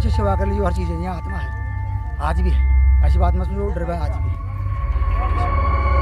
उनसे सेवा कर ली जो हर चीज़ है यहाँ आत्मा है आज भी है ऐसी बात मत समझो डर आज भी है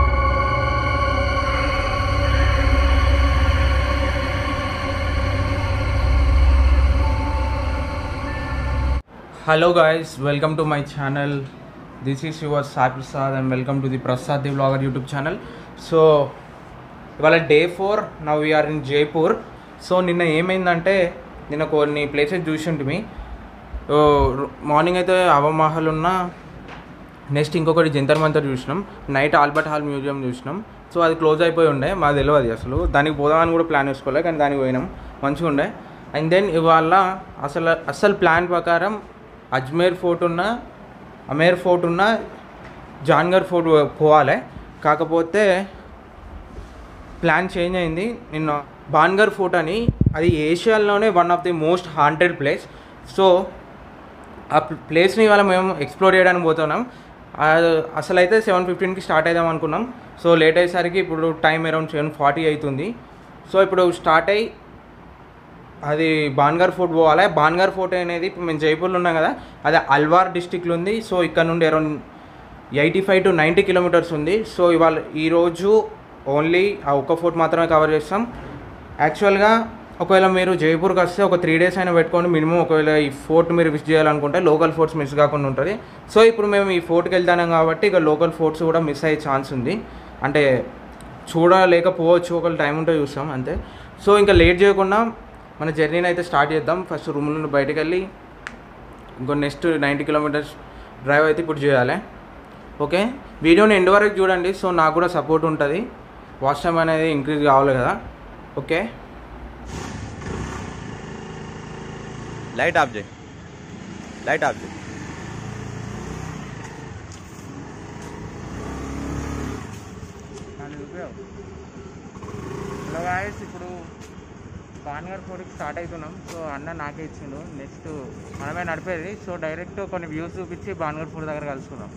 hello guys welcome to my channel this is your Sai Prasad and welcome to the Prasad the blogger YouTube channel so ఇవాళ day four now we're in Jaipur so నిన్న ఏమైందంటే నిన్న కొన్ని ప్లేసెస్ చూసింటిమి మార్నింగ్ అయితే అవమహల్ ఉన్న నెక్స్ట్ ఇంకొకటి జంతర్ మంతర్ చూసినాం నైట్ ఆల్బర్ట్ హాల్ మ్యూజియం చూసినాం సో అది క్లోజ్ అయిపోయి ఉండే మాకు తెలియదు అసలు దానికి పోదామని కూడా ప్లాన్ వేసుకోలే కానీ దానికి పోయినాం మంచిగా ఉండే అండ్ దెన్ ఇవాళ అసలు అసలు ప్లాన్ ప్రకారం అజ్మేర్ ఫోర్ట్ ఉన్న అమేర్ ఫోర్ట్ ఉన్న జాన్గర్ ఫోర్ట్ పోవాలి కాకపోతే ప్లాన్ చేంజ్ అయింది నిన్న బాన్గర్ ఫోర్ట్ అని అది ఏషియాలోనే one of the most haunted place so ఆ ప్లేస్ని ఇవాళ మేము ఎక్స్ప్లోర్ చేయడానికి పోతున్నాం ఆ, అసలు అయితే సెవెన్ ఫిఫ్టీన్కి స్టార్ట్ అయిదాం అనుకున్నాం సో లేట్ అయ్యేసరికి ఇప్పుడు టైం అరౌండ్ సెవెన్ ఫార్టీ అవుతుంది సో ఇప్పుడు స్టార్ట్ అయ్యి అది బాన్గర్ ఫోర్ట్ పోవాలి బాన్గర్ ఫోర్ట్ అనేది ఇప్పుడు మేము జైపూర్లో ఉన్నాం కదా అది అల్వార్ డిస్టిక్లో ఉంది సో ఇక్కడ నుండి around eighty five to ninety kilometres ఉంది సో ఇవాళ ఈరోజు ఓన్లీ ఆ ఒక్క ఫోర్ట్ మాత్రమే కవర్ చేస్తాం యాక్చువల్గా ఒకవేళ మీరు జైపూర్కి వస్తే ఒక త్రీ డేస్ అయినా పెట్టుకొని మినిమం ఒకవేళ ఈ ఫోర్ట్ మీరు విజిట్ చేయాలనుకుంటే లోకల్ ఫోర్ట్స్ మిస్ కాకుండా ఉంటుంది సో ఇప్పుడు మేము ఈ ఫోర్ట్కి వెళ్తాం కాబట్టి ఇక లోకల్ ఫోర్ట్స్ కూడా మిస్ అయ్యే ఛాన్స్ ఉంది అంటే చూడలేకపోవచ్చు ఒకవేళ టైం ఉంటే చూస్తాం అంతే సో ఇంకా లేట్ చేయకుండా మన జర్నీని అయితే స్టార్ట్ చేద్దాం ఫస్ట్ రూమ్ నుండి బయటకు వెళ్ళి ఇంకో నెక్స్ట్ నైంటీ కిలోమీటర్స్ డ్రైవ్ అయితే ఇప్పుడు చేయాలి ఓకే వీడియోని ఎండ్ వరకు చూడండి సో నాకు కూడా సపోర్ట్ ఉంటుంది వాచ్ టైం అనేది ఇంక్రీజ్ కావాలి కదా ఓకే लाइट आप जे लाइट आप जे హలో గాయస్ ఇప్పుడు బాన్గర్ ఫోర్కి స్టార్ట్ అవుతున్నాం సో అన్న నాకే ఇచ్చిండు నెక్స్ట్ మనమే నడిపేది సో డైరెక్ట్ కొన్ని వ్యూస్ చూపించి బాన్గర్ ఫోర్ దగ్గర కలుసుకుందాం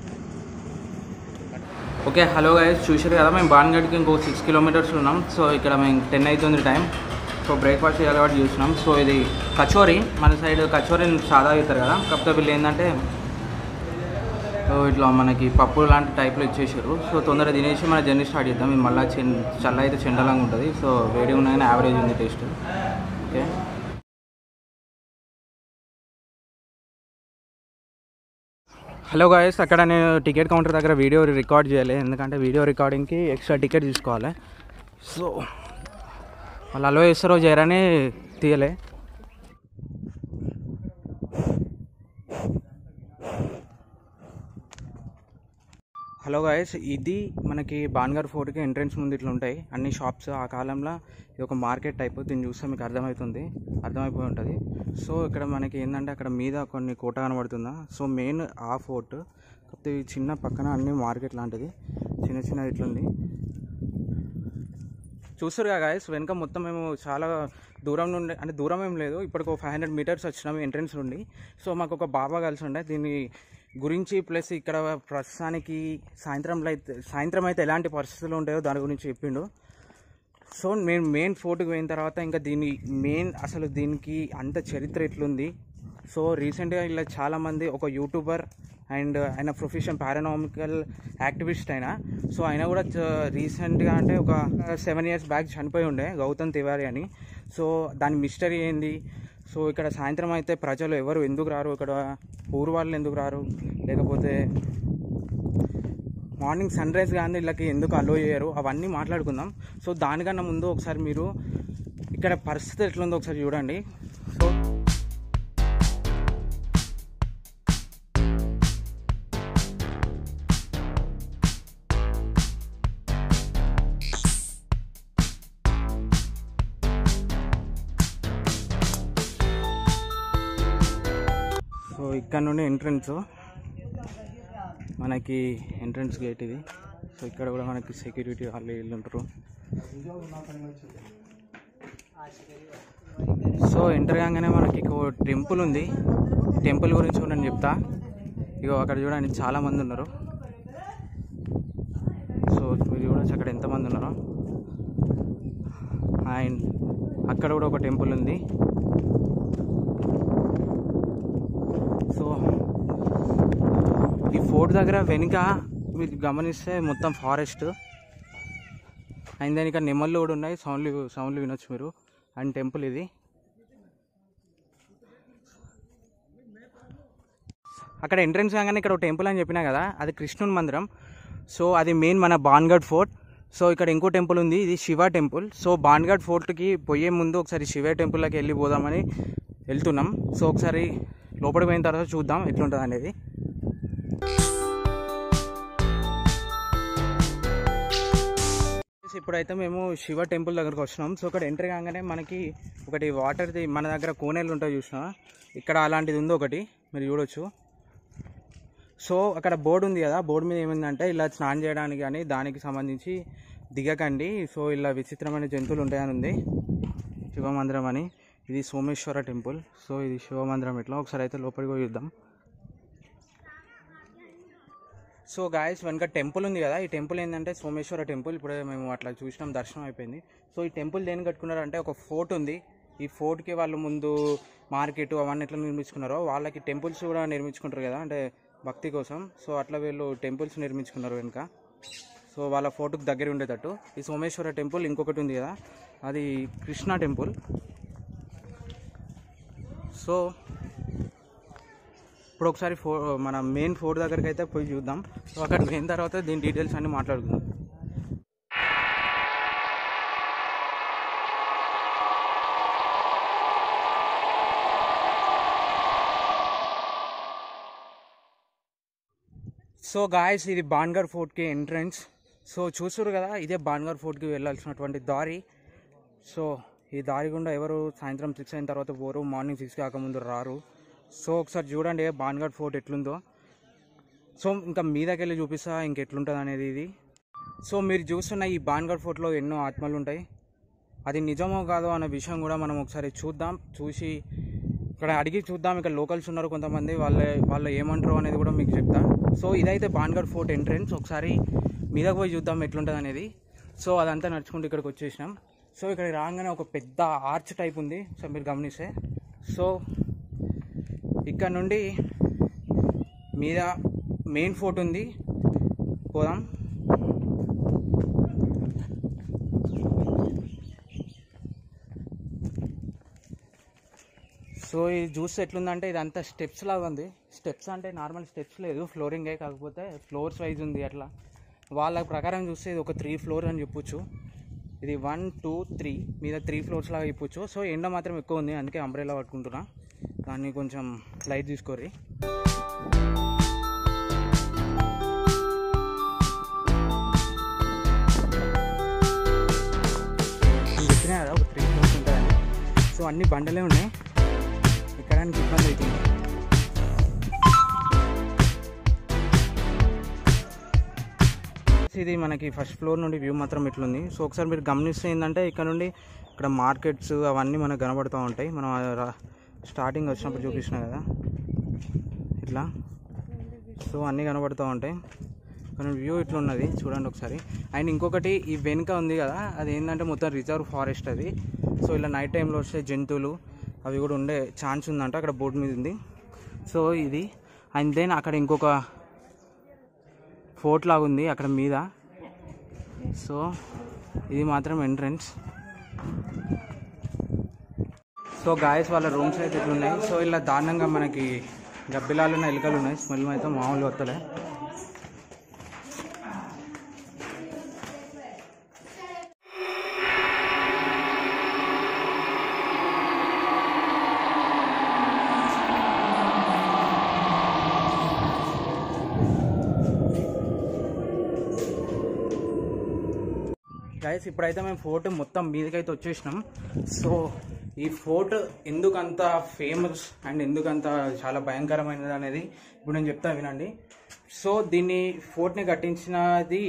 ఓకే హలో గాయస్ చూసారు కదా మేము బాన్గఢ్కి ఇంకో సిక్స్ కిలోమీటర్స్ ఉన్నాం సో ఇక్కడ మేము టెన్ అవుతుంది టైం సో బ్రేక్ఫాస్ట్ చేయాలి కాబట్టి చూస్తున్నాం సో ఇది కచోరీ మన సైడ్ కచోరీని సాదా అవుతారు కదా కాకపోతే వీళ్ళు ఏంటంటే సో ఇట్లా మనకి పప్పు లాంటి టైప్లో ఇచ్చేసారు సో తొందరగా తినేసి మన జర్నీ స్టార్ట్ చేద్దాం ఇది మళ్ళీ చెన్ చల్ల అయితే చెండలాగా ఉంటుంది సో వేడి ఉన్నాయని యావరేజ్ ఉంది టేస్ట్ ఓకే హలో గాయస్ అక్కడ నేను టికెట్ కౌంటర్ దగ్గర వీడియో రికార్డ్ చేయాలి ఎందుకంటే వీడియో రికార్డింగ్కి ఎక్స్ట్రా టికెట్ తీసుకోవాలి సో వాళ్ళు అలో చేస్తారో చేయరని తీయలే హలో గాయస్ ఇది మనకి బాన్గర్ ఫోర్ట్కి ఎంట్రన్స్ ముందు ఇట్లా ఉంటాయి అన్ని షాప్స్ ఆ కాలంలో ఇది ఒక మార్కెట్ టైప్ దీన్ని చూస్తే మీకు అర్థమవుతుంది అర్థమైపోయి ఉంటుంది సో ఇక్కడ మనకి ఏంటంటే అక్కడ మీద కొన్ని కోట కనబడుతుందా సో మెయిన్ ఆ ఫోర్ట్ కాకపోతే ఈ చిన్న పక్కన అన్ని మార్కెట్ లాంటిది చిన్న చిన్న ఇట్లుంది చూస్తారు గాయస్ వెనక మొత్తం మేము చాలా దూరం నుండి అంటే దూరం ఏం లేదు ఇప్పటికి ఒక ఫైవ్ హండ్రెడ్ మీటర్స్ వచ్చినాము ఎంట్రన్స్ నుండి సో మాకు ఒక బాబా కలిసి ఉండే దీని గురించి ప్లస్ ఇక్కడ ప్రస్తుతానికి సాయంత్రంలో అయితే సాయంత్రం అయితే ఎలాంటి పరిస్థితులు ఉంటాయో దాని గురించి చెప్పిండు సో మేము మెయిన్ ఫోర్ట్కి పోయిన తర్వాత ఇంకా దీని మెయిన్ అసలు దీనికి అంత చరిత్ర ఎట్లుంది సో రీసెంట్గా ఇలా చాలామంది ఒక యూట్యూబర్ అండ్ ఆయన ప్రొఫెషన్ పారానామికల్ యాక్టివిస్ట్ అయిన సో ఆయన కూడా రీసెంట్గా అంటే ఒక సెవెన్ ఇయర్స్ బ్యాక్ చనిపోయి ఉండే గౌతమ్ తివారీ అని సో దాని మిస్టరీ ఏంది సో ఇక్కడ సాయంత్రం అయితే ప్రజలు ఎవరు ఎందుకు రారు ఇక్కడ ఊరు వాళ్ళు ఎందుకు రారు లేకపోతే మార్నింగ్ సన్ రైజ్ కానీ వీళ్ళకి ఎందుకు అలో చేయరు అవన్నీ మాట్లాడుకుందాం సో దానికన్నా ముందు ఒకసారి మీరు ఇక్కడ పరిస్థితి ఎట్లుందో ఒకసారి చూడండి సో సో ఇక్కడ నుండి ఎంట్రన్స్ మనకి ఎంట్రన్స్ గేట్ ఇది సో ఇక్కడ కూడా మనకి సెక్యూరిటీ వాళ్ళు వీళ్ళు ఉంటారు సో ఎంటర్ కాగానే మనకి ఒక టెంపుల్ ఉంది టెంపుల్ గురించి కూడా నేను చెప్తా ఇగో అక్కడ చూడండి చాలా మంది ఉన్నారు సో మీరు చూడొచ్చు అక్కడ ఎంతమంది ఉన్నారో అండ్ అక్కడ కూడా ఒక టెంపుల్ ఉంది సో ఈ ఫోర్ట్ దగ్గర వెనుక మీరు గమనిస్తే మొత్తం ఫారెస్ట్ అండ్ దాని ఇక్కడ నెమళ్ళు కూడా ఉన్నాయి సౌండ్లు సౌండ్లు వినొచ్చు మీరు అండ్ టెంపుల్ ఇది అక్కడ ఎంట్రన్స్ కాగానే ఇక్కడ ఒక టెంపుల్ అని చెప్పినా కదా అది కృష్ణుని మందిరం సో అది మెయిన్ మన బాన్గఢ్ ఫోర్ట్ సో ఇక్కడ ఇంకో టెంపుల్ ఉంది ఇది శివ టెంపుల్ సో బాన్గఢ్ ఫోర్ట్కి పోయే ముందు ఒకసారి శివ టెంపుల్లోకి వెళ్ళి పోదామని వెళ్తున్నాం సో ఒకసారి లోపలికి పోయిన తర్వాత చూద్దాం ఎట్లుంటుంది అనేది ఇప్పుడైతే మేము శివ టెంపుల్ దగ్గరకు వచ్చినాం సో ఇక్కడ ఎంట్రీ కాగానే మనకి ఒకటి వాటర్ది మన దగ్గర కోనేలు ఉంటాయి చూసినా ఇక్కడ అలాంటిది ఉంది ఒకటి మీరు చూడొచ్చు సో అక్కడ బోర్డు ఉంది కదా బోర్డు మీద ఏముందంటే ఇలా స్నానం చేయడానికి కానీ దానికి సంబంధించి దిగకండి సో ఇలా విచిత్రమైన జంతువులు ఉంటాయని ఉంది శివమందిరం అని ఇది సోమేశ్వర టెంపుల్ సో ఇది శివమందిరం ఇట్లా ఒకసారి అయితే లోపలికి పోయి చూద్దాం సో గాయస్ వెనక టెంపుల్ ఉంది కదా ఈ టెంపుల్ ఏంటంటే సోమేశ్వర టెంపుల్ ఇప్పుడే మేము అట్లా చూసినాం దర్శనం అయిపోయింది సో ఈ టెంపుల్ దేని కట్టుకున్నారంటే ఒక ఫోర్ట్ ఉంది ఈ ఫోర్ట్కి వాళ్ళు ముందు మార్కెట్ అవన్నీ ఎట్లా నిర్మించుకున్నారో వాళ్ళకి టెంపుల్స్ కూడా నిర్మించుకుంటారు కదా అంటే భక్తి కోసం సో అట్లా వీళ్ళు టెంపుల్స్ నిర్మించుకున్నారు వెనుక సో వాళ్ళ ఫోర్ట్కి దగ్గర ఉండేటట్టు ఈ సోమేశ్వర టెంపుల్ ఇంకొకటి ఉంది కదా అది కృష్ణ టెంపుల్ సో ఇప్పుడు ఒకసారి ఫో మన మెయిన్ ఫోర్ట్ దగ్గరికి అయితే పోయి చూద్దాం సో అక్కడ పోయిన తర్వాత దీని డీటెయిల్స్ అన్ని మాట్లాడుకుందాం సో గాయస్ ఇది బాన్గర్ ఫోర్ట్కి ఎంట్రన్స్ సో చూసారు కదా ఇదే బాన్గర్ ఫోర్ట్కి వెళ్ళాల్సినటువంటి దారి సో ఈ దారి గుండా ఎవరు సాయంత్రం సిక్స్ అయిన తర్వాత పోరు మార్నింగ్ సిక్స్ కాకముందు రారు సో ఒకసారి చూడండి బాన్గఢ్ ఫోర్ట్ ఎట్లుందో సో ఇంకా మీదకి వెళ్ళి చూపిస్తా ఇంకెట్లుంటుంది అనేది ఇది సో మీరు చూస్తున్న ఈ బాన్గఢ్ ఫోర్ట్లో ఎన్నో ఆత్మలు ఉంటాయి అది నిజమో కాదో అనే విషయం కూడా మనం ఒకసారి చూద్దాం చూసి ఇక్కడ అడిగి చూద్దాం ఇక్కడ లోకల్స్ ఉన్నారు కొంతమంది వాళ్ళ వాళ్ళు ఏమంటారు అనేది కూడా మీకు చెప్తా సో ఇదైతే బాన్గఢ్ ఫోర్ట్ ఎంట్రన్స్ ఒకసారి మీదకి పోయి చూద్దాం ఎట్లుంటుంది అనేది సో అదంతా నడుచుకుంటూ ఇక్కడికి వచ్చేసినాం సో ఇక్కడ రాగానే ఒక పెద్ద ఆర్చ్ టైప్ ఉంది సో మీరు గమనిస్తే సో ఇక్కడ నుండి మీద మెయిన్ ఫోర్ట్ ఉంది పోదాం సో ఇది చూస్తే ఎట్లుందంటే ఇదంతా స్టెప్స్ లాగా ఉంది స్టెప్స్ అంటే నార్మల్ స్టెప్స్ లేదు ఫ్లోరింగే కాకపోతే ఫ్లోర్స్ వైజ్ ఉంది అట్లా వాళ్ళ ప్రకారం చూస్తే ఇది ఒక త్రీ ఫ్లోర్ అని చెప్పొచ్చు ఇది వన్ టూ త్రీ మీద త్రీ ఫ్లోర్స్ లాగా చెప్పొచ్చు సో ఎండ మాత్రం ఎక్కువ ఉంది అందుకే అంబ్రెలా పట్టుకుంటున్నా దాన్ని కొంచెం లైట్ తీసుకోర్రి నేను చెప్పినా కదా ఒక త్రీ ఫ్లోర్స్ ఉంటుందని సో అన్ని బండలే ఉన్నాయి ఎక్కడానికి ఇబ్బంది అవుతుంది ఇది మనకి ఫస్ట్ ఫ్లోర్ నుండి వ్యూ మాత్రం ఇట్లుంది సో ఒకసారి మీరు గమనిస్తే ఏంటంటే ఇక్కడ నుండి ఇక్కడ మార్కెట్స్ అవన్నీ మనకు కనబడుతూ ఉంటాయి మనం ఆ రా- స్టార్టింగ్ వచ్చినప్పుడు చూపించిన కదా ఇట్లా సో అన్నీ కనబడుతూ ఉంటాయి కానీ వ్యూ ఇట్లున్నది చూడండి ఒకసారి అండ్ ఇంకొకటి ఈ వెనుక ఉంది కదా అది ఏంటంటే మొత్తం రిజర్వ్ ఫారెస్ట్ అది సో ఇలా నైట్ టైంలో వస్తే జంతువులు అవి కూడా ఉండే ఛాన్స్ ఉందంట అక్కడ బోర్డు మీద ఉంది సో ఇది అండ్ దెన్ అక్కడ ఇంకొక ఫోర్ట్ లాగా ఉంది అక్కడ మీద సో ఇది మాత్రం ఎంట్రన్స్ సో గాయస్ వాళ్ళ రూమ్స్ అయితే ఇట్లా ఉన్నాయి సో ఇలా దారుణంగా మనకి గబ్బిలాలు ఉన్న ఎలుకలు ఉన్నాయి స్మెల్ అయితే మామూలు వస్తలే గైస్ ఇప్పుడైతే మేము ఫోర్ట్ మొత్తం మీదకైతే వచ్చేసినాం సో ఈ ఫోర్ట్ ఎందుకంత ఫేమస్ అండ్ ఎందుకంత చాలా భయంకరమైనది అనేది ఇప్పుడు నేను చెప్తా వినండి సో దీన్ని ఫోర్ట్ని కట్టించినది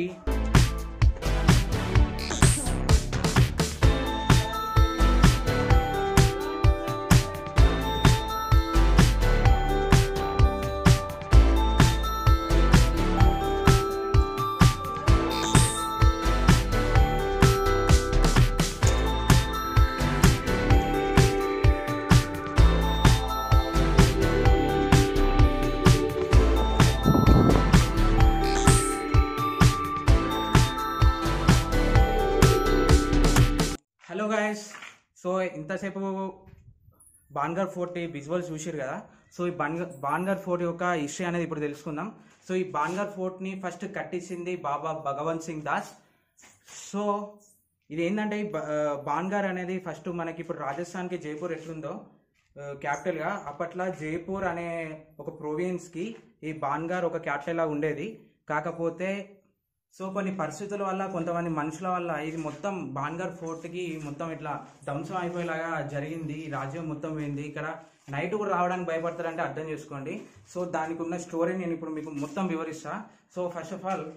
గాయస్ సో ఇంతసేపు బాన్గర్ ఫోర్ట్ విజువల్స్ చూసారు కదా సో ఈ బాన్గర్ బాన్గర్ ఫోర్ట్ యొక్క హిస్టరీ అనేది ఇప్పుడు తెలుసుకుందాం సో ఈ బాన్గర్ ఫోర్ట్ ని ఫస్ట్ కట్టించింది బాబా భగవంత్ సింగ్ దాస్ సో ఇది ఏంటంటే ఈ బ- ఆ, బాన్గార్ అనేది ఫస్ట్ మనకి ఇప్పుడు రాజస్థాన్కి జైపూర్ ఎట్లుందో ఆ, capital గా అప్పట్లో జైపూర్ అనే ఒక province కి ఈ బాన్గార్ ఒక క్యాపిటల్ లా ఉండేది కాకపోతే సో కొన్ని పరిస్థితుల వల్ల కొంతమంది మనుషుల వల్ల ఇది మొత్తం బాన్గర్ ఫోర్ట్ కి మొత్తం ఇట్లా ధ్వంసం అయిపోయేలాగా జరిగింది ఈ రాజ్యం మొత్తం పోయింది ఇక్కడ నైట్ కూడా రావడానికి భయపడతారంటే అర్థం చేసుకోండి సో దానికి ఉన్న స్టోరీ నేను ఇప్పుడు మీకు మొత్తం వివరిస్తా సో ఫస్ట్ ఆఫ్ ఆల్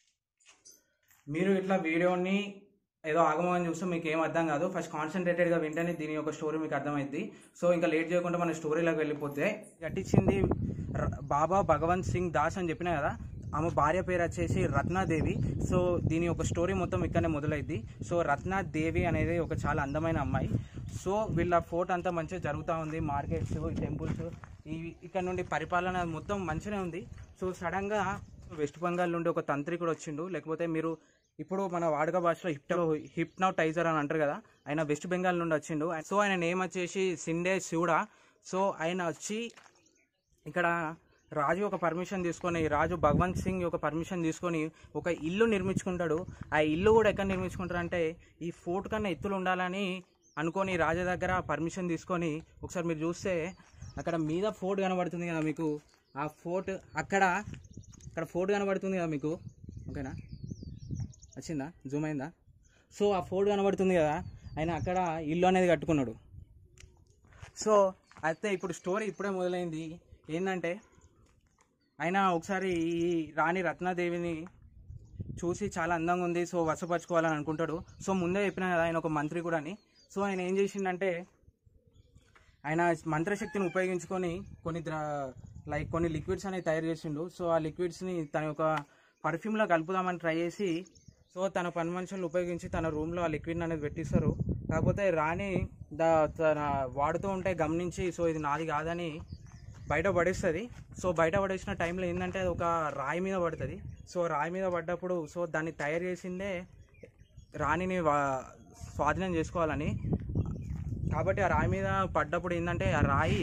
మీరు ఇట్లా వీడియోని ఏదో ఆగమని చూస్తే మీకు ఏం అర్థం కాదు ఫస్ట్ కాన్సన్ట్రేటెడ్ గా వింటేనే దీని యొక్క స్టోరీ మీకు అర్థమైంది సో ఇంకా లేట్ చేయకుండా మన స్టోరీలోకి వెళ్ళిపోతే కట్టించింది ర- బాబా భగవంత్ సింగ్ దాస్ అని చెప్పిన కదా ఆమె భార్య పేరు వచ్చేసి రత్నాదేవి సో దీని ఒక స్టోరీ మొత్తం ఇక్కడనే మొదలైంది సో రత్నాదేవి అనేది ఒక చాలా అందమైన అమ్మాయి సో వీళ్ళ ఫోర్ట్ అంతా మంచిగా జరుగుతూ ఉంది మార్కెట్స్ టెంపుల్స్ ఈ ఇక్కడ నుండి పరిపాలన మొత్తం మంచిగానే ఉంది సో సడన్గా వెస్ట్ బెంగాల్ నుండి ఒక తంత్రికుడు వచ్చిండు లేకపోతే మీరు ఇప్పుడు మన వాడుక భాషలో హిప్టో హిప్నోటైజర్ అని అంటారు కదా ఆయన వెస్ట్ బెంగాల్ నుండి వచ్చిండు సో ఆయన నేమ్ వచ్చేసి సిండే శివుడా సో ఆయన వచ్చి ఇక్కడ రాజు ఒక పర్మిషన్ తీసుకొని రాజు భగవంత్ సింగ్ ఒక పర్మిషన్ తీసుకొని ఒక ఇల్లు నిర్మించుకుంటాడు ఆ ఇల్లు కూడా ఎక్కడ నిర్మించుకుంటారు అంటే ఈ ఫోర్ట్ కన్నా ఎత్తులు ఉండాలని అనుకొని రాజా దగ్గర పర్మిషన్ తీసుకొని ఒకసారి మీరు చూస్తే అక్కడ మీద ఫోర్ట్ కనబడుతుంది కదా మీకు ఆ ఫోర్ట్ అక్కడ అక్కడ ఫోర్ట్ కనబడుతుంది కదా మీకు ఓకేనా వచ్చిందా జూమ్ అయిందా సో ఆ ఫోర్ట్ కనబడుతుంది కదా ఆయన అక్కడ ఇల్లు అనేది కట్టుకున్నాడు సో అయితే ఇప్పుడు స్టోరీ ఇప్పుడే మొదలైంది ఏంటంటే ఆయన ఒకసారి ఈ రాణి రత్నాదేవిని చూసి చాలా అందంగా ఉంది సో వశపరచుకోవాలని అనుకుంటాడు సో ముందే చెప్పిన కదా ఆయన ఒక మంత్రి కూడా అని సో ఆయన ఏం చేసిండంటే ఆయన మంత్రశక్తిని ఉపయోగించుకొని కొన్ని ద్ర లైక్ కొన్ని లిక్విడ్స్ అనేవి తయారు చేసిండు సో ఆ లిక్విడ్స్ని తన యొక్క పర్ఫ్యూమ్లో కలుపుదామని ట్రై చేసి సో తన పని మనుషులు ఉపయోగించి తన రూమ్లో ఆ లిక్విడ్ అనేది పెట్టిస్తారు కాకపోతే రాణి దా తన వాడుతూ ఉంటే గమనించి సో ఇది నాది కాదని బయట పడేస్తుంది సో బయట పడేసిన టైంలో ఏంటంటే అది ఒక రాయి మీద పడుతుంది సో రాయి మీద పడ్డప్పుడు సో దాన్ని తయారు చేసిందే రాణిని వా- స్వాధీనం చేసుకోవాలని కాబట్టి ఆ రాయి మీద పడ్డప్పుడు ఏంటంటే ఆ రాయి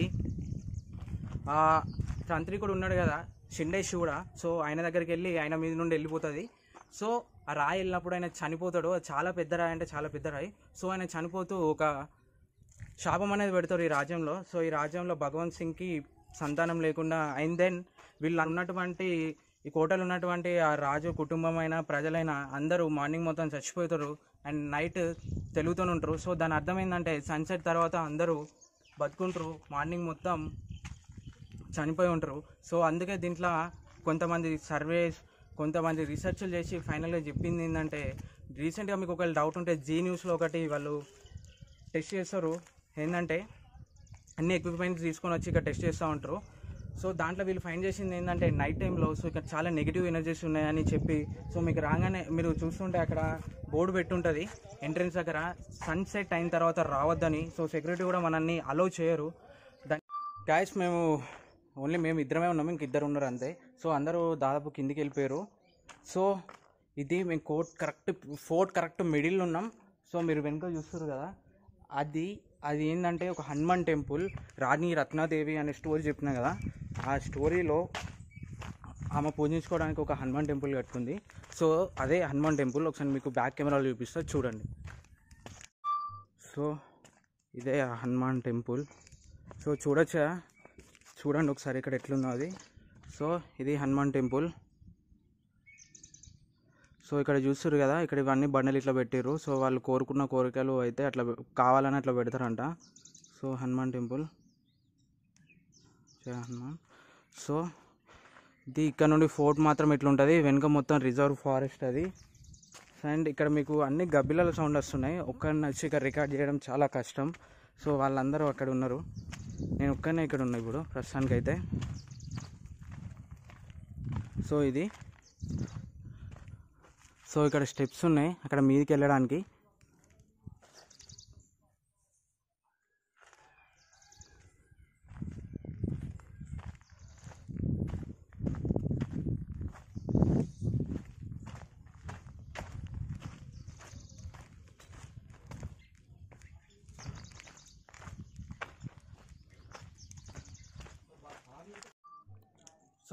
ఆ తంత్రికుడు ఉన్నాడు కదా షిండే శివుడా సో ఆయన దగ్గరికి వెళ్ళి ఆయన మీద నుండి వెళ్ళిపోతుంది సో ఆ రాయి వెళ్ళినప్పుడు ఆయన చనిపోతాడు అది చాలా పెద్ద రాయి అంటే చాలా పెద్ద రాయి సో ఆయన చనిపోతూ ఒక శాపం అనేది పెడతారు ఈ రాజ్యంలో సో ఈ రాజ్యంలో భగవంత్ సింగ్కి సంతానం లేకుండా అండ్ దెన్ వీళ్ళు ఉన్నటువంటి ఈ కోటలో ఉన్నటువంటి ఆ రాజు కుటుంబమైన ప్రజలైన అందరూ మార్నింగ్ మొత్తం చచ్చిపోతారు అండ్ నైట్ తెలుగుతూనే ఉంటారు సో దాని అర్థం ఏంటంటే సన్సెట్ తర్వాత అందరూ బతుకుంటారు మార్నింగ్ మొత్తం చనిపోయి ఉంటారు సో అందుకే దీంట్లో కొంతమంది సర్వేస్ కొంతమంది రీసెర్చ్లు చేసి ఫైనల్గా చెప్పింది ఏంటంటే రీసెంట్గా మీకు ఒకవేళ డౌట్ ఉంటే జీ న్యూస్లో ఒకటి వాళ్ళు టెస్ట్ చేస్తారు ఏంటంటే అన్ని ఎక్విప్మెంట్స్ తీసుకొని వచ్చి ఇక్కడ టెస్ట్ చేస్తూ ఉంటారు సో దాంట్లో వీళ్ళు ఫైండ్ చేసింది ఏంటంటే నైట్ టైంలో సో ఇక్కడ చాలా నెగిటివ్ ఎనర్జీస్ ఉన్నాయని చెప్పి సో మీకు రాగానే మీరు చూస్తుంటే అక్కడ బోర్డు పెట్టుంటుంది ఎంట్రన్స్ దగ్గర సన్సెట్ అయిన తర్వాత రావద్దని సో సెక్యూరిటీ కూడా మనల్ని అలౌ చేయరు దాని గాయస్ మేము ఓన్లీ మేము ఇద్దరమే ఉన్నాము ఇంక ఇద్దరు ఉన్నారు అంతే సో అందరూ దాదాపు కిందికి వెళ్ళిపోయారు సో ఇది మేము court correct fort correct middle ఉన్నాం సో మీరు వెనుక చూస్తారు కదా అది అది ఏంటంటే ఒక హనుమాన్ టెంపుల్ రాణి రత్నాదేవి అనే స్టోరీ చెప్పిన కదా ఆ స్టోరీలో ఆమె పూజించుకోవడానికి ఒక హనుమాన్ టెంపుల్ కట్టుకుంది సో అదే హనుమాన్ టెంపుల్ ఒకసారి మీకు బ్యాక్ కెమెరాలో చూపిస్తా చూడండి సో ఇదే ఆ హనుమాన్ టెంపుల్ సో చూడొచ్చా చూడండి ఒకసారి ఇక్కడ ఎట్లుందో అది సో ఇది హనుమాన్ టెంపుల్ సో ఇక్కడ చూస్తారు కదా ఇక్కడ ఇవన్నీ బండలు ఇట్లా పెట్టారు సో వాళ్ళు కోరుకున్న కోరికలు అయితే అట్లా పె- కావాలని అట్లా పెడతారంట సో హనుమాన్ టెంపుల్ జై హనుమాన్ సో ఇది ఇక్కడ నుండి ఫోర్ట్ మాత్రం ఇట్లా ఉంటుంది వెనుక మొత్తం రిజర్వ్ ఫారెస్ట్ అది అండ్ ఇక్కడ మీకు అన్ని గబ్బిలాల సౌండ్ వస్తున్నాయి ఒక్కరిని వచ్చి ఇక్కడ రికార్డ్ చేయడం చాలా కష్టం సో వాళ్ళందరూ అక్కడ ఉన్నారు నేను ఒక్కనే ఇక్కడ ఉన్నా ఇప్పుడు ప్రస్తుతానికైతే సో ఇది సో ఇక్కడ స్టెప్స్ ఉన్నాయి అక్కడ మీదకి వెళ్ళడానికి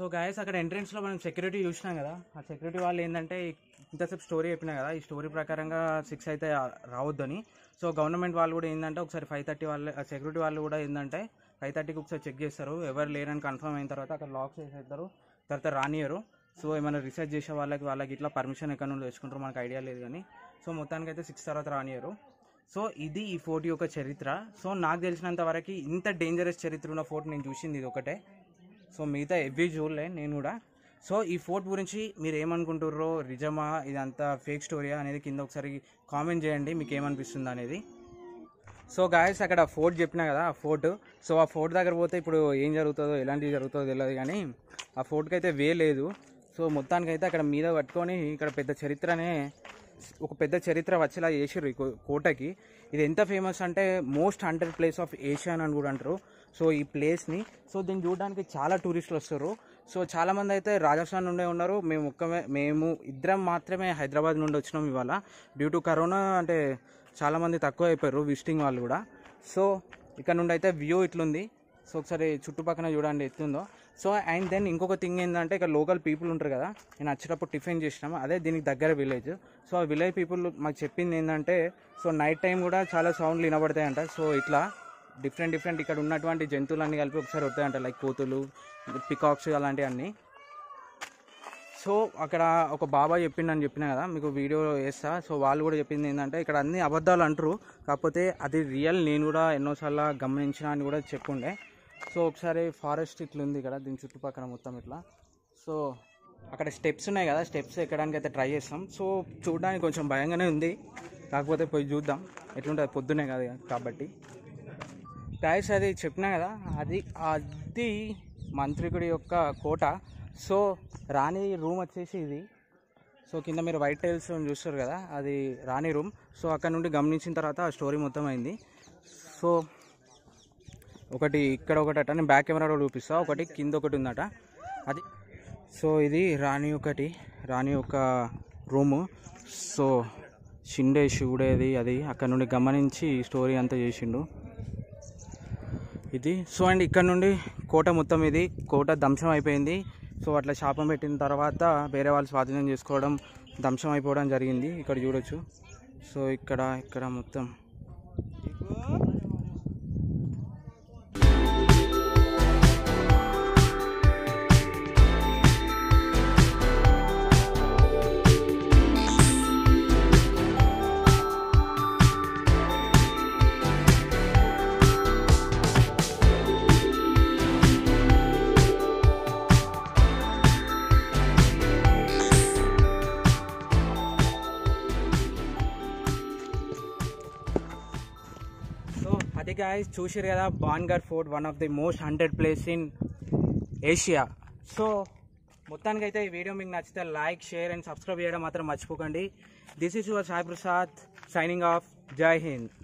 సో గాయస్ అక్కడ ఎంట్రన్స్లో మనం సెక్యూరిటీ చూసినాం కదా ఆ సెక్యూరిటీ వాళ్ళు ఏంటంటే ఇంతసేపు స్టోరీ చెప్పినా కదా ఈ స్టోరీ ప్రకారంగా సిక్స్ అయితే రావద్దని సో గవర్నమెంట్ వాళ్ళు కూడా ఏంటంటే ఒకసారి ఫైవ్ థర్టీ వాళ్ళు సెక్యూరిటీ వాళ్ళు కూడా ఏంటంటే ఫైవ్ థర్టీకి ఒకసారి చెక్ చేస్తారు ఎవరు లేరని కన్ఫర్మ్ అయిన తర్వాత అక్కడ లాక్ చేసేస్తారు తర్వాత రానియరు సో ఏమైనా రీసెర్చ్ చేసే వాళ్ళకి వాళ్ళకి ఇట్లా పర్మిషన్ ఎక్కడ నుండి తెచ్చుకుంటారో మనకు ఐడియా లేదు కానీ సో మొత్తానికి అయితే సిక్స్ తర్వాత రానియరు సో ఇది ఈ ఫోర్ట్ యొక్క చరిత్ర సో నాకు తెలిసినంత వరకు ఇంత డేంజరస్ చరిత్ర ఉన్న ఫోర్ట్ నేను చూసింది ఇది ఒకటే సో మిగతా ఎవ్రీ చూడలే నేను కూడా సో ఈ ఫోర్ట్ గురించి మీరు ఏమనుకుంటుర్రో నిజమా ఇదంతా ఫేక్ స్టోరీయా అనేది కింద ఒకసారి కామెంట్ చేయండి మీకు ఏమనిపిస్తుంది అనేది సో గాయస్ అక్కడ ఫోర్ట్ చెప్పినా కదా ఆ ఫోర్ట్ సో ఆ ఫోర్ట్ దగ్గర పోతే ఇప్పుడు ఏం జరుగుతుందో ఎలాంటివి జరుగుతుందో తెలియదు కానీ ఆ ఫోర్ట్కి అయితే వే లేదు సో మొత్తానికి అయితే అక్కడ మీద పట్టుకొని ఇక్కడ పెద్ద చరిత్రనే ఒక పెద్ద చరిత్ర వచ్చేలా చేసిర్రు ఈ కో- కోటకి ఇది ఎంత ఫేమస్ అంటే most haunted place of Asia అని కూడా అంటారు సో ఈ ప్లేస్ని సో దీన్ని చూడడానికి చాలా టూరిస్టులు వస్తారు సో చాలా మంది అయితే రాజస్థాన్ నుండే ఉన్నారు మేము ఒక్కమే మేము ఇద్దరం మాత్రమే హైదరాబాద్ నుండి వచ్చినాం ఇవాళ డ్యూ టు కరోనా అంటే చాలా మంది తక్కువ అయిపోయారు విజిటింగ్ వాళ్ళు కూడా సో ఇక్కడ నుండి అయితే వ్యూ ఇట్లుంది సో ఒకసారి చుట్టుపక్కల చూడండి ఎట్లుందో సో అండ్ దెన్ ఇంకొక థింగ్ ఏంటంటే ఇక్కడ లోకల్ పీపుల్ ఉంటారు కదా నేను వచ్చేటప్పుడు టిఫిన్ చేసినాము అదే దీనికి దగ్గర విలేజ్ సో ఆ విలేజ్ పీపుల్ మాకు చెప్పింది ఏంటంటే సో నైట్ టైం కూడా చాలా సౌండ్లు వినబడతాయంట సో ఇట్లా డిఫరెంట్ డిఫరెంట్ ఇక్కడ ఉన్నటువంటి జంతువులన్నీ కలిపి ఒకసారి వస్తాయంట లైక్ కోతులు పికాక్స్ అలాంటివన్నీ సో అక్కడ ఒక బాబా చెప్పిండని చెప్పిన కదా మీకు వీడియో వేస్తా సో వాళ్ళు కూడా చెప్పింది ఏంటంటే ఇక్కడ అన్ని అబద్ధాలు అంటారు కాకపోతే అది రియల్ నేను కూడా ఎన్నోసార్లు గమనించిన అని కూడా చెప్పుండే సో ఒకసారి ఫారెస్ట్ ఇట్లా ఉంది ఇక్కడ దీని చుట్టుపక్కల మొత్తం ఇట్లా సో అక్కడ స్టెప్స్ ఉన్నాయి కదా స్టెప్స్ ఎక్కడానికి అయితే ట్రై చేస్తాం సో చూడడానికి కొంచెం భయంగానే ఉంది కాకపోతే పోయి చూద్దాం ఎట్లుంటుంది పొద్దునే కదా కాబట్టి గాయస్ అది చెప్పినా కదా అది అది మంత్రికుడి యొక్క కోట సో రాణి రూమ్ వచ్చేసి ఇది సో కింద మీరు వైట్ టైల్స్ చూస్తారు కదా అది రాణి రూమ్ సో అక్కడ నుండి గమనించిన తర్వాత ఆ స్టోరీ మొత్తం అయింది సో ఒకటి ఇక్కడ ఒకటి అట నేను బ్యాక్ కెమెరాలో చూపిస్తా ఒకటి కింద ఒకటి ఉందట అది సో ఇది రాణి ఒకటి రాణి ఒక రూము సో షిండే శివుడేది అది అక్కడ నుండి గమనించి ఈ స్టోరీ అంతా చేసిండు ఇది సో అండ్ ఇక్కడ నుండి కోట మొత్తం ఇది కోట ధ్వంసం అయిపోయింది సో అట్లా శాపం పెట్టిన తర్వాత వేరే వాళ్ళు స్వాధీనం చేసుకోవడం ధ్వంసం అయిపోవడం జరిగింది ఇక్కడ చూడొచ్చు సో ఇక్కడ ఇక్కడ మొత్తం సో అది గాయస్ చూసారు కదా Bhangarh fort one of the most haunted place in Asia so మొత్తానికి అయితే ఈ వీడియో మీకు నచ్చితే లైక్ షేర్ అండ్ సబ్స్క్రైబ్ చేయడం మాత్రం మర్చిపోకండి this is your Sai Prasad signing off జై హింద్